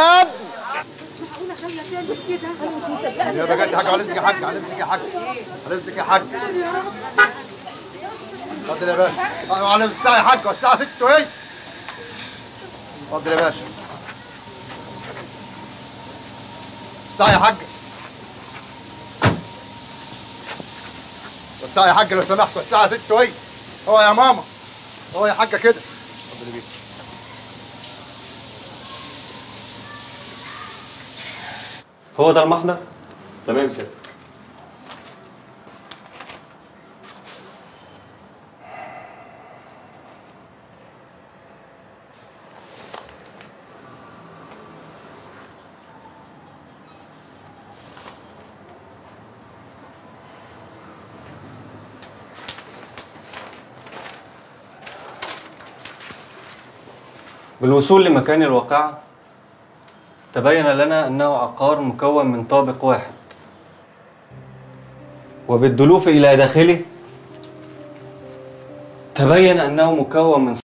معقولة خليها تلبس كده انا مش مصدقة يا بجد حاجه على اذنك يا حاج على اذنك يا حاج على اذنك يا حاج يا رب اتفضل يا باشا على الساعه يا حاج الساعه 6 اهي اتفضل يا باشا الساعه يا حاج الساعه يا حاج لو سمحت الساعه 6 اهي هو يا ماما هو يا حاجه كده اتفضل بيه هو ده المحضر؟ تمام سيادة بالوصول لمكان الواقعة تبين لنا أنه عقار مكون من طابق واحد وبالدلوف إلى داخله تبين أنه مكون من